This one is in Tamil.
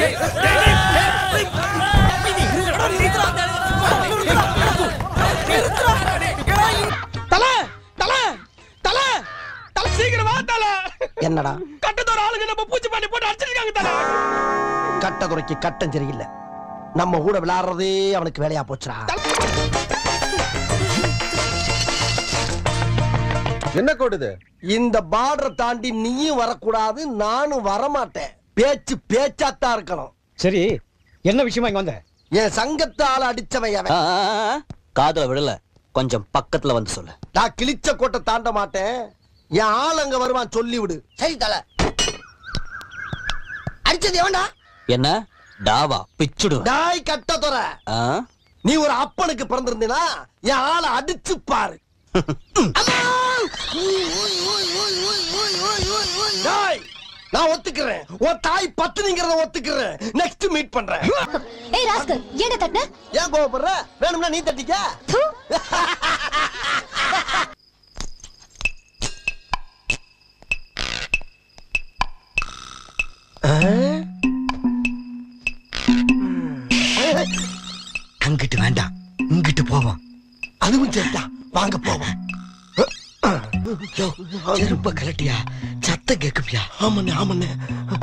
தல தல தல தல சீக்கிரம் வா தல என்னடா கட்டத்தோட ஆளுங்க நம்ம பூச்சி பண்ணி போட்டு அடிச்சிருக்காங்க தல கட்ட துறைக்கு கட்டம் சரியில்லை நம்ம கூட விளையாடுறதே அவனுக்கு வேலையா போச்சுடா என்ன கோடுது இந்த பார்டரை தாண்டி நீயும் வரக்கூடாது நானும் வரமாட்டேன் பேச்சு பேச்சாத்தான் இருக்கணும் சரி என்ன விஷயமா இங்க வந்த என் சங்கத்து ஆள அடிச்சவன் அவன் காதல விடல கொஞ்சம் பக்கத்துல வந்து சொல்லு நான் கிழிச்ச கோட்டை தாண்ட மாட்டேன் என் ஆள் அங்க வருவான் சொல்லி விடு சரி தல அடிச்சது எவன்டா என்ன டாவா பிச்சுடு டாய் கட்ட துறை நீ ஒரு அப்பனுக்கு பிறந்திருந்தீனா என் ஆளை அடிச்சு பாரு டாய் நான் ஒத்துக்கிறேன் உன் தாய் பத்துனிங்கிறத ஒத்துக்கிறேன் நெக்ஸ்ட் மீட் பண்றேன் ஏய் ராஸ்கல் ஏன்டா தட்டின ஏன் கோவப்படுற வேணும்னா நீ தட்டிக்க அங்கிட்டு வேண்டாம் இங்கிட்டு போவோம் அதுவும் சரிதான் வாங்க போவோம் யோ, செருப்ப கலட்டியா சத்தம் கேக்குமியா ஆமாண்ணே ஆமாண்ணே